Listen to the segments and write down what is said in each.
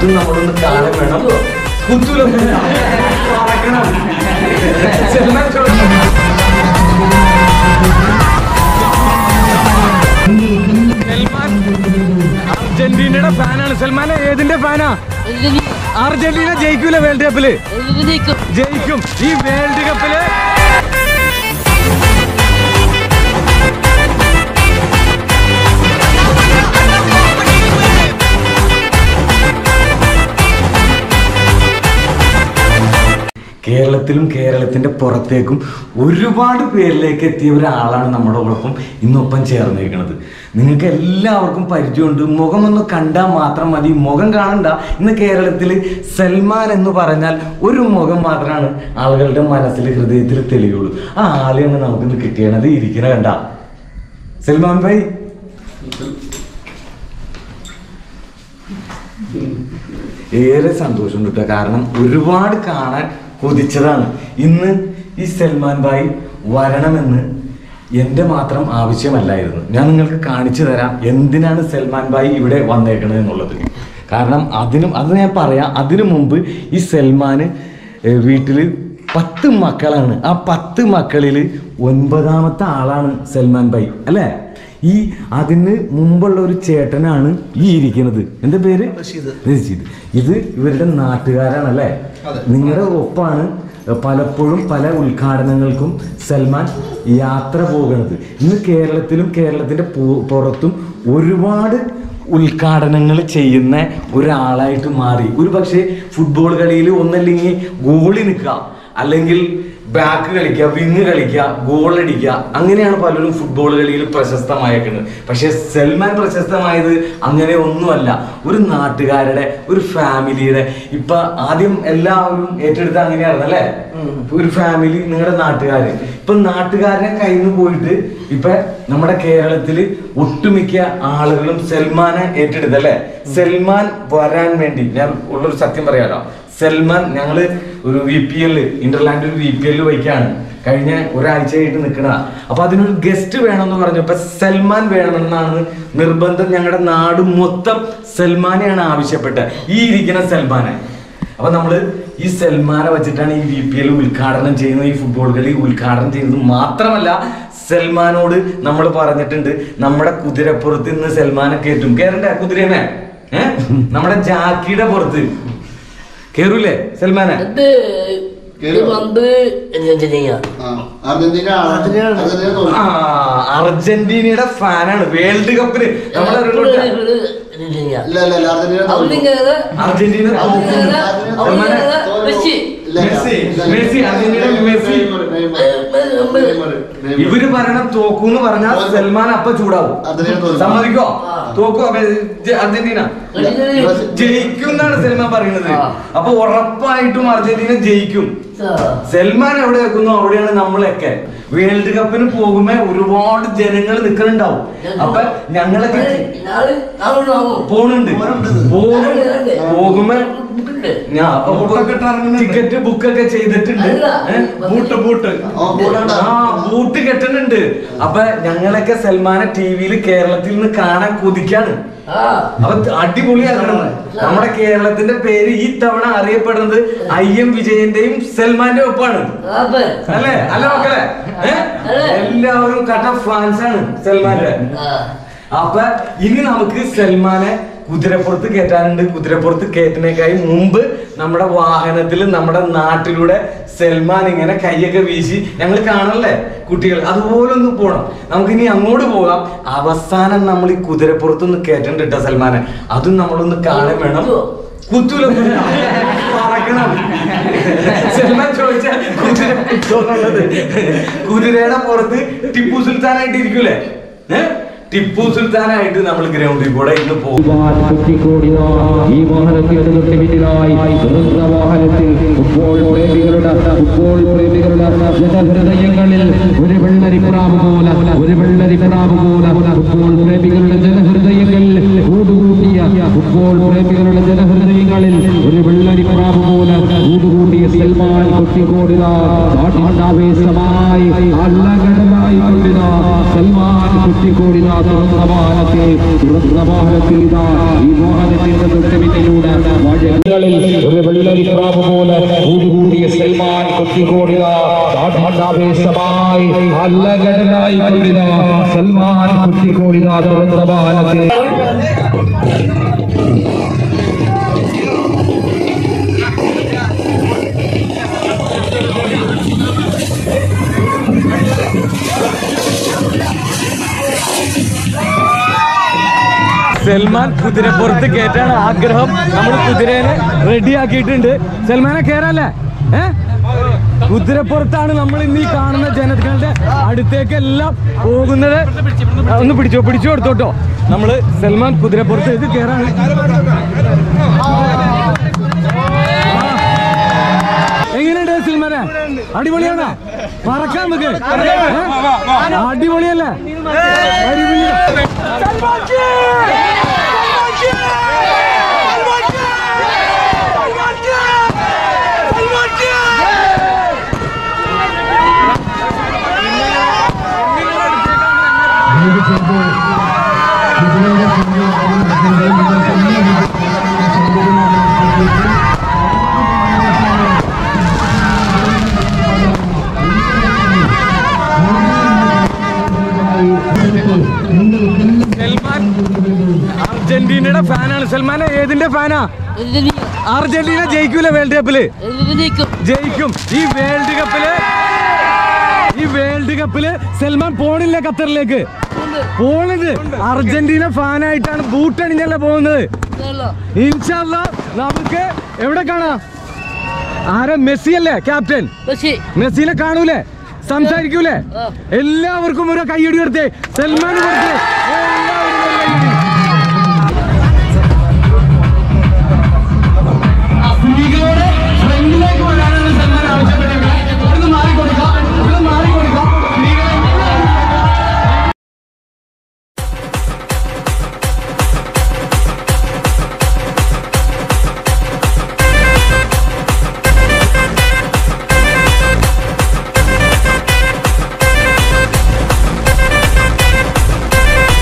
അതും നമ്മളൊന്ന് കാണാൻ വേണം കുത്തൂല പറക്കണം സൽമാൻ ചോദിച്ചു സൽമാൻ അർജന്റീനയുടെ ഫാനാണ് സൽമാൻ ഏതിന്റെ ഫാനാ അർജന്റീന ജയിക്കൂല വേൾഡ് കപ്പില് ജയിക്കും ഈ വേൾഡ് കപ്പില് കേരളത്തിലും കേരളത്തിന്റെ പുറത്തേക്കും ഒരുപാട് പേരിലേക്ക് എത്തിയ ഒരാളാണ് നമ്മുടെ ഒപ്പം ഇന്നൊപ്പം ചേർന്നിരിക്കുന്നത് നിങ്ങൾക്ക് എല്ലാവർക്കും പരിചയമുണ്ട് മുഖമൊന്ന് കണ്ടാൽ മാത്രം മതി മുഖം കാണണ്ട ഇന്ന് കേരളത്തിൽ സൽമാൻ എന്ന് പറഞ്ഞാൽ ഒരു മുഖം മാത്രമാണ് ആളുകളുടെ മനസ്സിൽ ഹൃദയത്തിൽ തെളിയുള്ളൂ ആ ആളെയാണ് നമുക്കിന്ന് കിട്ടിയണത് ഇരിക്കണ കണ്ട സൽമാൻ ഭായി ഏറെ സന്തോഷമുണ്ട് കേട്ടോ കാരണം ഒരുപാട് കാണാൻ കൊതിച്ചതാണ് ഇന്ന് ഈ സൽമാൻ ഭായി വരണമെന്ന് എൻ്റെ മാത്രം ആവശ്യമല്ലായിരുന്നു ഞാൻ നിങ്ങൾക്ക് കാണിച്ചു തരാം എന്തിനാണ് സൽമാൻ ഭായി ഇവിടെ വന്നേക്കണത് എന്നുള്ളത് കാരണം അതിനും അത് ഞാൻ പറയാം അതിനു മുമ്പ് ഈ സൽമാന് വീട്ടിൽ പത്ത് മക്കളാണ് ആ പത്ത് മക്കളിൽ ഒൻപതാമത്തെ ആളാണ് സൽമാൻ ഭായി അല്ലേ ഈ അതിന് മുമ്പുള്ള ഒരു ചേട്ടനാണ് ഈ ഇരിക്കുന്നത് എന്താ പേര് റഷീദ് ഇത് ഇവരുടെ നാട്ടുകാരാണ് അല്ലേ നിങ്ങളുടെ ഒപ്പാണ് പലപ്പോഴും പല ഉദ്ഘാടനങ്ങൾക്കും സൽമാൻ യാത്ര പോകുന്നത് ഇന്ന് കേരളത്തിലും കേരളത്തിന്റെ പു- പുറത്തും ഒരുപാട് ഉദ്ഘാടനങ്ങൾ ചെയ്യുന്ന ഒരാളായിട്ട് മാറി ഒരു പക്ഷേ ഫുട്ബോൾ കളിയിൽ ഒന്നല്ലെങ്കിൽ ഗോളി നിൽക്കുക അല്ലെങ്കിൽ ബാക്ക് കളിക്കുക വിങ് കളിക്കുക ഗോൾ അടിക്കുക അങ്ങനെയാണ് പലരും ഫുട്ബോൾ കളിയിൽ പ്രശസ്തമായേക്കുന്നത് പക്ഷെ സൽമാൻ പ്രശസ്തമായത് അങ്ങനെ ഒന്നുമല്ല ഒരു നാട്ടുകാരുടെ ഒരു ഫാമിലിയുടെ ഇപ്പൊ ആദ്യം എല്ലാവരും ഏറ്റെടുത്ത അങ്ങനെയായിരുന്നു അല്ലേ ഒരു ഫാമിലി നിങ്ങളുടെ നാട്ടുകാര് ഇപ്പൊ നാട്ടുകാരനെ കയ്യിൽ നിന്ന് പോയിട്ട് ഇപ്പൊ നമ്മുടെ കേരളത്തില് ഒട്ടുമിക്ക ആളുകളും സൽമാനെ ഏറ്റെടുത്തല്ലേ സൽമാൻ വരാൻ വേണ്ടി ഞാൻ ഉള്ളൊരു സത്യം പറയാലോ സൽമാൻ ഞങ്ങള് ഒരു വി പി എല് ഇന്റർലാൻഡ് ഒരു വി പി എല്ലിൽ വയ്ക്കാണ് കഴിഞ്ഞ ഒരാഴ്ചയായിട്ട് നിൽക്കണതാ അപ്പൊ അതിനൊരു ഗസ്റ്റ് വേണമെന്ന് പറഞ്ഞപ്പോ സൽമാൻ വേണമെന്നാണ് നിർബന്ധം ഞങ്ങളുടെ നാട് മൊത്തം സൽമാനെയാണ് ആവശ്യപ്പെട്ടത് ഈ ഇരിക്കുന്ന സൽമാനെ അപ്പൊ നമ്മള് ഈ സൽമാനെ വെച്ചിട്ടാണ് ഈ വി പി എൽ ഉദ്ഘാടനം ചെയ്യുന്നത് ഈ ഫുട്ബോൾ കളി ഉദ്ഘാടനം ചെയ്യുന്നത് മാത്രമല്ല സൽമാനോട് നമ്മൾ പറഞ്ഞിട്ടുണ്ട് നമ്മുടെ കുതിരപ്പുറത്ത് ഇന്ന് സൽമാനെ കയറ്റും കേറണ്ടേ കുതിരനെ ഏഹ് നമ്മുടെ ജാക്കിയുടെ പുറത്ത് കേറൂലേ സൽമാനെ ഇത് ഇത് പന്ത് അർജന്റീന അർജന്റീന അർജന്റീന തോൽക്കും. ആ അർജന്റീനയുടെ ഫാനാണ് വേൾഡ് കപ്പിന് നമ്മളെ അർജന്റീന ഇല്ല ഇല്ല ഇല്ല അർജന്റീന തോൽക്കും. അവരിങ്ങനെ അർജന്റീന അവരിങ്ങനെ അവരിങ്ങനെ മെസ്സി ഇല്ല, ഇല്ല. മെസ്സി, ഇല്ല, Messi, Argentina Messi. Neymar, Neymar, Neymar, Neymar. ഇവര് പറയണ തോക്കൂന്ന് പറഞ്ഞാൽ സൽമാൻ അപ്പ ചൂടാവും അർജന്റീന തോൽക്കും. സമ്മതിക്കോ ആ. തോക്കോ അപ്പൊ ജ- അർജന്റീന ജയിക്കും എന്നാണ് സൽമാൻ പറയുന്നത് ആ. അപ്പൊ ഉറപ്പായിട്ടും അർജന്റീന ജയിക്കും സൽമാൻ എവിടെ വെക്കുന്നു അവിടെയാണ് നമ്മളൊക്കെ വേൾഡ് കപ്പിന് പോകുമ്പോ ഒരുപാട് ജനങ്ങൾ നിൽക്കുന്നുണ്ടാവും അപ്പൊ ഞങ്ങളൊക്കെ പോണുണ്ട് പോകും പോകുമ്പോ ഞാൻ അപ്പൊ ടിക്കറ്റ് ബുക്കൊക്കെ ചെയ്തിട്ടുണ്ട് ഏ? ബൂട്ട്, ബൂട്ട് ഓ, ബൂട്ടാണ്. ആ ബൂട്ട് കെട്ടുന്നുണ്ട് അപ്പൊ ഞങ്ങളൊക്കെ സൽമാനെ ടി വിയിൽ കേരളത്തിൽ നിന്ന് കാണാൻ കൊതിക്കാണ് അപ്പൊ അടിപൊളിയാക്കണം നമ്മുടെ കേരളത്തിന്റെ പേര് ഈ തവണ അറിയപ്പെടുന്നത് ഐ എം വിജയന്റെയും സൽമാന്റെ ഒപ്പാണ് അല്ലേ അല്ല മക്കളെ ഏ? അതെ. എല്ലാവരും കട്ട ഫാൻസ് ആണ് സൽമാന്റെ അപ്പൊ ഇനി നമുക്ക് സൽമാനെ കുതിരപ്പുറത്ത് കയറ്റാനുണ്ട് കുതിരപ്പുറത്ത് കയറ്റുന്നേക്കായി മുമ്പ് നമ്മുടെ വാഹനത്തിൽ നമ്മുടെ നാട്ടിലൂടെ സൽമാൻ ഇങ്ങനെ കൈയൊക്കെ വീശി ഞങ്ങൾ കാണല്ലേ കുട്ടികൾ അതുപോലെ ഒന്ന് പോണം നമുക്ക് ഇനി അങ്ങോട്ട് പോകാം അവസാനം നമ്മൾ ഈ കുതിരപ്പുറത്തൊന്ന് കയറ്റണ്ട കേട്ടോ സൽമാനെ അതും നമ്മളൊന്ന് കാണാൻ വേണം കുത്തൂല പറക്കണം സൽമാൻ ചോദിച്ച കുതിര കുത്തോന്നുള്ളത് കുതിരയുടെ പുറത്ത് ടിപ്പു സുൽത്താനായിട്ട് ഇരിക്കൂലേ ഏഹ് ടിപ്പു സുൽത്താനായിട്ട് നമ്മൾ ഗ്രൗണ്ടിൽ കൂടെ ഇന്ന് പോകും ഈ വാഹനത്തിന്റെ തൊട്ട് പിന്നിലായി സ്വതന്ത്ര വാഹനത്തിൽ ഫുട്ബോൾ പ്രേമികളുടെ ഫുട്ബോൾ പ്രേമികളുടെ ജനഹൃദയങ്ങളിൽ ഒരു വെള്ളരിപ്രാവ് പോലെ ഒരു വെള്ളരിപ്രാവ് പോലെ ഫുട്ബോൾ പ്രേമികളുടെ ജനഹൃദയങ്ങളിൽ കൂടുകൂട്ടിയ ഫുട്ബോൾ പ്രേമികളുടെ ജനഹൃദയങ്ങളിൽ ഒരു വെള്ളരിപ്രാവ് പോലെ കൂടുകൂട്ടിയ സൽമാൻ കൊട്ടിക്കോടിത നാട്ടിനാവേശമായി അല്ലകടലായി കൊണ്ടിത സൽമാൻ കൊട്ടിക്കോടിത തുറന്ന വാഹനത്തിൽ തുറന്ന വാഹനത്തിൽ ഇതാ ഈ വാഹനത്തിന്റെ തൊട്ട് പിന്നിലൂടെ ഒരു വെള്ളരിപ്രാവ് പോലെ ഊടുകൂടിയ സൽമാൻ കൊത്തിക്കോടിയ ആവേശമായി അല്ലകടലായി കൊണ്ടിത സൽമാൻ കൊത്തിക്കോടിത തുറന്ന ബാലത്തെ സൽമാൻ കുതിരപ്പുറത്ത് കയറ്റാണ് ആഗ്രഹം നമ്മൾ കുതിരേനെ റെഡി ആക്കിയിട്ടുണ്ട് സൽമാനെ കയറല്ലേ ഏ കുതിരപ്പുറത്താണ് നമ്മൾ ഇന്ന് ഈ കാണുന്ന ജനങ്ങളുടെ അടുത്തേക്കെല്ലാം പോകുന്നത് ആ, ഒന്ന് പിടിച്ചോ പിടിച്ചു കൊടുത്തോട്ടോ നമ്മള് സൽമാൻ കുതിരപ്പുറത്ത് ഇത് കയറാണ് എങ്ങനെയുണ്ട് സൽമാനെ അടിപൊളിയാണോ പറക്കാൻ നമുക്ക് ഏ? അടിപൊളിയല്ലേ അടിപൊളിയാ. സൽമാൻ അർജന്റീനയുടെ ഫാനാണ് സൽമാൻ ഏതിന്റെ ഫാനാ അർജന്റീന ജയിക്കൂല വേൾഡ് കപ്പില് ജയിക്കും ഈ വേൾഡ് കപ്പില് ഈ വേൾഡ് കപ്പില് സൽമാൻ പോണില്ല ഖത്തറിലേക്ക് പോണത് അർജന്റീന ഫാനായിട്ടാണ് ബൂട്ട് അണിഞ്ഞല്ല പോകുന്നത് ഇൻഷാല്ല നമുക്ക് എവിടെ കാണാം ആരാ മെസ്സി അല്ലേ ക്യാപ്റ്റൻ മെസ്സിനെ കാണൂലേ സംസാരിക്കൂലേ ആ. എല്ലാവർക്കും ഒരു കൈയടി കൊടുത്തേ സൽമാൻ കൊടുത്തേ എല്ലാവരും ഒരു കൈയടി. സ്ത്രീകളോട് ഫ്രണ്ടിലേക്ക് വരാനാണ് സൽമാൻ ആവശ്യപ്പെട്ടത് ഇവിടുന്ന് മാറിക്കൊടുക്കാം ഇവിടുന്ന് മാറിക്കൊടുക്കാം സ്ത്രീകളെ Thank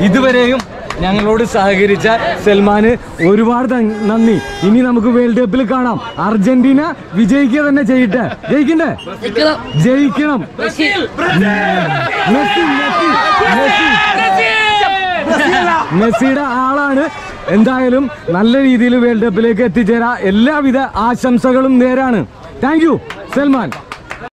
ഇതുവരെയും ഞങ്ങളോട് സഹകരിച്ച സൽമാന് ഒരുപാട് ത- നന്ദി ഇനി നമുക്ക് വേൾഡ് കപ്പിൽ കാണാം അർജന്റീന വിജയിക്കുക തന്നെ ചെയ്യട്ടെ ജയിക്കണ്ടേ നിക്കണം ജയിക്കണം മെസ്സി മെസ്സി മെസ്സി മെസ്സിയുടെ ആളാണ് എന്തായാലും നല്ല രീതിയിൽ വേൾഡ് കപ്പിലേക്ക് എത്തിച്ചേരാ എല്ലാവിധ ആശംസകളും നേരാണ് താങ്ക് യു സൽമാൻ